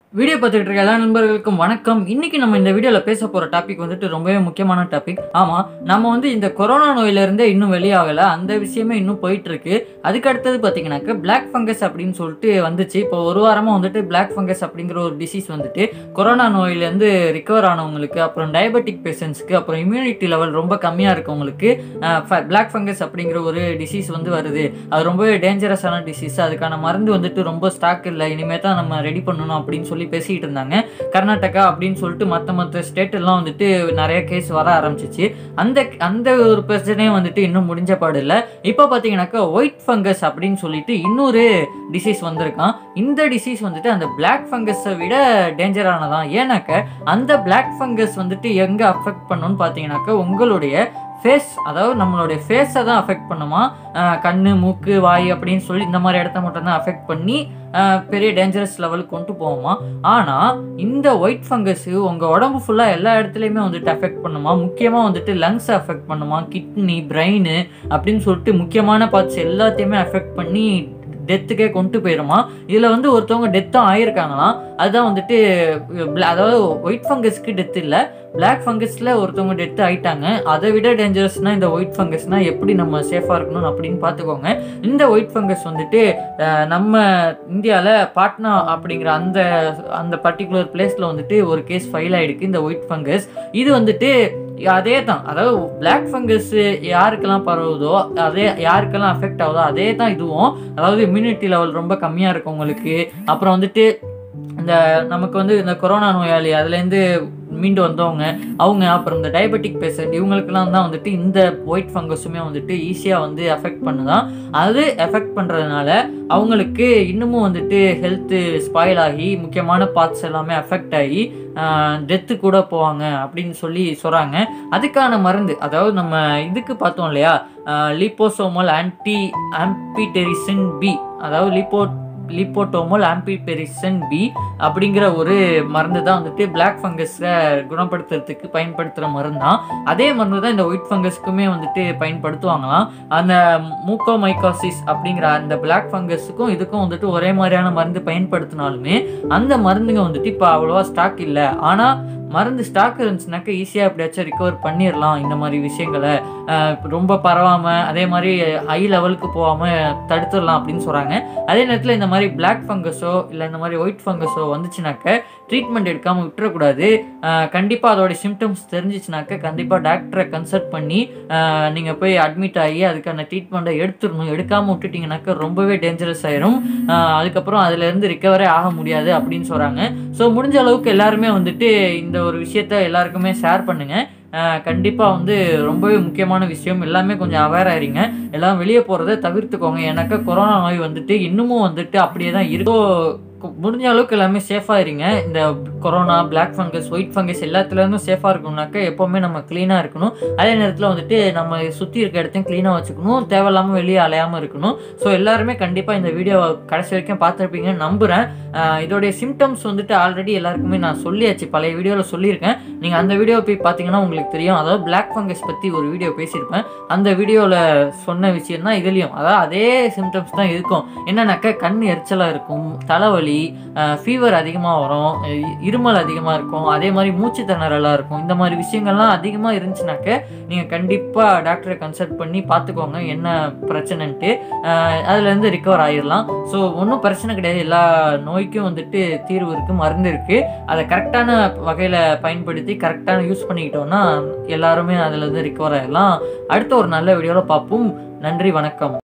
video பார்த்துட்டு இருக்க எல்லா நண்பர்களுக்கும் வணக்கம் இன்னைக்கு நம்ம இந்த வீடியோவில் பேச போகிற டாபிக் வந்துட்டு ரொம்பவே முக்கியமான டாபிக் ஆமாம் நம்ம வந்து இந்த கொரோனா நோயிலிருந்தே இன்னும் வெளியாகலை அந்த விஷயமே இன்னும் போயிட்டு இருக்கு அதுக்கு அடுத்தது பார்த்தீங்கன்னாக்க பிளாக் ஃபங்கஸ் அப்படின்னு சொல்லிட்டு வந்துச்சு இப்போ ஒரு வாரமாக வந்துட்டு பிளாக் ஃபங்கஸ் அப்படிங்கிற ஒரு டிசீஸ் வந்துட்டு கொரோனா நோயிலேருந்து ரிகவர் ஆனவங்களுக்கு அப்புறம் டயபெட்டிக் பேஷண்ட்ஸ்க்கு அப்புறம் இம்யூனிட்டி லெவல் ரொம்ப கம்மியாக இருக்கவங்களுக்கு பிளாக் ஃபங்கஸ் அப்படிங்கிற ஒரு டிசீஸ் வந்து வருது அது ரொம்பவே டேஞ்சரஸான டிசீஸ் அதுக்கான மருந்து வந்துட்டு ரொம்ப ஸ்டாக் இல்லை இனிமேல் தான் நம்ம ரெடி பண்ணணும் அப்படின்னு சொல்லி பேசிக்கிட்டு இருந்தாங்க கர்நாடகா அப்படின்னு சொல்லிட்டு மற்ற மற்ற ஸ்டேட் எல்லாம் வந்துட்டு நிறைய கேஸ் வர ஆரம்பிச்சிச்சு அந்த அந்த ஒரு பிரச்சனையும் வந்துட்டு இன்னும் முடிஞ்ச பாடு இல்லை இப்போ பார்த்தீங்கன்னாக்கா ஒயிட் ஃபங்கஸ் அப்படின்னு சொல்லிட்டு இன்னொரு டிசீஸ் வந்திருக்கான் இந்த டிசீஸ் வந்துட்டு அந்த பிளாக் ஃபங்கஸை விட டேஞ்சரானதான் ஏன்னாக்க அந்த பிளாக் ஃபங்கஸ் வந்துட்டு எங்கே அஃபெக்ட் பண்ணுன்னு பார்த்தீங்கன்னாக்கா உங்களுடைய ஃபேஸ் அதாவது நம்மளுடைய ஃபேஸை தான் அஃபெக்ட் பண்ணுமா அஹ் கண்ணு மூக்கு வாய் அப்படின்னு சொல்லி இந்த மாதிரி இடத்த மட்டும் தான் அஃபெக்ட் பண்ணி அஹ் பெரிய டேஞ்சரஸ் லெவலுக்கு கொண்டு போவோமா ஆனால் இந்த ஒயிட் ஃபங்கஸ் உங்கள் உடம்பு ஃபுல்லாக எல்லா இடத்துலையுமே வந்துட்டு அஃபெக்ட் பண்ணுமா முக்கியமாக வந்துட்டு லங்ஸை அஃபெக்ட் பண்ணுமா கிட்னி பிரெயின் அப்படின்னு சொல்லிட்டு முக்கியமான பார்ட்ஸ் எல்லாத்தையுமே அஃபெக்ட் பண்ணி டெத்துக்கே கொண்டு போயிருமா இதில் வந்து ஒருத்தவங்க டெத்தும் ஆயிருக்காங்களாம் அதுதான் வந்துட்டு bla- அதாவது ஒயிட் ஃபங்கஸ்க்கு டெத் இல்லை பிளாக் ஃபங்கஸில் ஒருத்தவங்க டெத் ஆயிட்டாங்க அதை விட டேஞ்சரஸ்னால் இந்த ஒயிட் ஃபங்கஸ்னால் எப்படி நம்ம சேஃபாக இருக்கணும் அப்படின்னு பார்த்துக்கோங்க இந்த ஒயிட் ஃபங்கஸ் வந்துட்டு அஹ், நம்ம இந்தியாவில் பாட்னா அப்படிங்கிற அந்த அந்த பர்டிகுலர் பிளேஸில் வந்துட்டு ஒரு கேஸ் ஃபைல் ஆகிடுக்கு இந்த ஒயிட் ஃபங்கஸ் இது வந்துட்டு அதே தான் அதாவது பிளாக் ஃபங்கஸ் யாருக்கெல்லாம் பரவுதோ அதே யாருக்கெல்லாம் அஃபெக்ட் ஆகுதோ அதே தான் இதுவும் அதாவது இம்யூனிட்டி லெவல் ரொம்ப கம்மியாக இருக்கவங்களுக்கு அப்புறம் வந்துட்டு இந்த நமக்கு வந்து இந்த கொரோனா நோயாளி அதுலேருந்து மீண்டு வந்தவங்க அவங்க அப்புறம் இந்த டயபெட்டிக் பேஷண்ட் இவங்களுக்கெல்லாம் தான் வந்துட்டு இந்த ஒயிட் ஃபங்கஸுமே வந்துட்டு ஈஸியாக வந்து எஃபெக்ட் பண்ணுதான் அது எஃபெக்ட் பண்ணுறதுனால அவங்களுக்கு இன்னமும் வந்துட்டு ஹெல்த்து ஸ்பாயில் ஆகி முக்கியமான பார்ட்ஸ் எல்லாமே அஃபெக்ட் ஆகி டெத்து கூட போவாங்க அப்படின்னு சொல்லி சொல்கிறாங்க அதுக்கான மருந்து அதாவது நம்ம இதுக்கு பார்த்தோம் இல்லையா லிப்போசோமல் ஆன்டி ஆம்பிடெரிசின் பி அதாவது லிப்போ லிப்போட்டோமல் ஆம்பிபெரிசன் பி அப்படிங்கிற ஒரு மருந்து தான் வந்துட்டு பிளாக் ஃபங்கஸை குணப்படுத்துறதுக்கு பயன்படுத்துகிற மருந்து தான் அதே மருந்து தான் இந்த ஒயிட் ஃபங்கஸ்க்குமே வந்துட்டு பயன்படுத்துவாங்களாம் அந்த மூக்கோமைகாசிஸ் அப்படிங்கிற அந்த பிளாக் ஃபங்கஸுக்கும் இதுக்கும் வந்துட்டு ஒரே மாதிரியான மருந்து பயன்படுத்தினாலுமே அந்த மருந்துங்க வந்துட்டு இப்போ அவ்வளோவா ஸ்டாக் இல்லை ஆனால் மருந்து ஸ்டாக் இருந்துச்சுனாக்கா ஈஸியாக எப்படியாச்சும் ரிகவர் பண்ணிடலாம் இந்த மாதிரி விஷயங்களை அஹ் ரொம்ப பரவாமல் அதே மாதிரி ஹை லெவலுக்கு போகாமல் தடுத்துடலாம் அப்படின்னு சொல்கிறாங்க அதே நேரத்தில் இந்த மாதிரி பிளாக் ஃபங்கஸோ இல்லை இந்த மாதிரி ஒயிட் ஃபங்கஸோ வந்துச்சுனாக்க ட்ரீட்மெண்ட் எடுக்காமல் விட்டுறக்கூடாது கண்டிப்பாக அதோட சிம்டம்ஸ் தெரிஞ்சிச்சுனாக்க கண்டிப்பாக டாக்டரை கன்சல்ட் பண்ணி நீங்கள் போய் அட்மிட் ஆகி அதுக்கான ட்ரீட்மெண்ட்டை எடுத்துடணும் எடுக்காமல் விட்டுட்டிங்கனாக்கா ரொம்பவே டேஞ்சரஸ் ஆயிரும் ஆஹ் அதுக்கப்புறம் அதுலேருந்து ரிகவரே ஆக முடியாது அப்படின்னு சொல்கிறாங்க ஸோ முடிஞ்ச அளவுக்கு எல்லாருமே வந்துட்டு இந்த ஒரு விஷயத்த எல்லாருக்குமே ஷேர் பண்ணுங்கள் கண்டிப்பாக வந்து ரொம்பவே முக்கியமான விஷயம் எல்லாமே கொஞ்சம் அவேர் ஆயிருங்க எல்லாம் வெளியே போகிறத தவிர்த்துக்கோங்க எனக்கு கொரோனா நோய் வந்துட்டு இன்னமும் வந்துட்டு அப்படியே தான் இருக்கோ முடிஞ்ச அளவுக்கு எல்லாமே சேஃபாக இருங்க இந்த corona black fungus white fungus எல்லாத்துலேருந்தும் சேஃபாக இருக்கணும்னாக்கா எப்போவுமே நம்ம க்ளீனாக இருக்கணும் அதே நேரத்தில் வந்துட்டு நம்ம சுற்றி இருக்க இடத்தையும் க்ளீனாக வச்சுக்கணும் தேவையில்லாமல் வெளியே அலையாமல் இருக்கணும் ஸோ எல்லாருமே கண்டிப்பாக இந்த வீடியோ கடைசி வரைக்கும் பார்த்துருப்பீங்கன்னு நம்புகிறேன் ஆஹ் இதோடைய சிம்டம்ஸ் வந்துட்டு ஆல்ரெடி எல்லாருக்குமே நான் சொல்லியாச்சு பழைய வீடியோவில் சொல்லியிருக்கேன் நீங்கள் அந்த வீடியோ போய் பார்த்தீங்கன்னா உங்களுக்கு தெரியும் அதாவது பிளாக் ஃபங்கஸ் பற்றி ஒரு வீடியோ பேசியிருப்பேன் அந்த வீடியோவில் சொன்ன விஷயம் தான் இதுலேயும் அதாவது அதே சிம்டம்ஸ் தான் இருக்கும் என்னன்னாக்கா கண் எரிச்சலாக இருக்கும் தலைவலி ஃபீவர் அதிகமாக வரும் இ- இருமல் அதிகமாக இருக்கும் அதே மாதிரி மூச்சு திணறலாக இருக்கும் இந்த மாதிரி விஷயங்கள்லாம் அதிகமாக இருந்துச்சுனாக்க நீங்கள் கண்டிப்பாக டாக்டரை கன்சல்ட் பண்ணி பார்த்துக்கோங்க என்ன பிரச்சனைன்ட்டு ஆஹ் அதுலேருந்து ரிகவர் ஆயிடலாம் ஸோ ஒன்றும் பிரச்சனை கிடையாது எல்லா நோய்க்கும் வந்துட்டு தீர்வு இருக்குது மருந்து இருக்குது அதை கரெக்டான வகையில் பயன்படுத்தி கரெக்டான யூஸ் பண்ணிக்கிட்டோம்னா எல்லாருமே அதுலேருந்து ரிகவர் ஆயிடலாம் அடுத்த ஒரு நல்ல வீடியோவில் பார்ப்போம் நன்றி வணக்கம்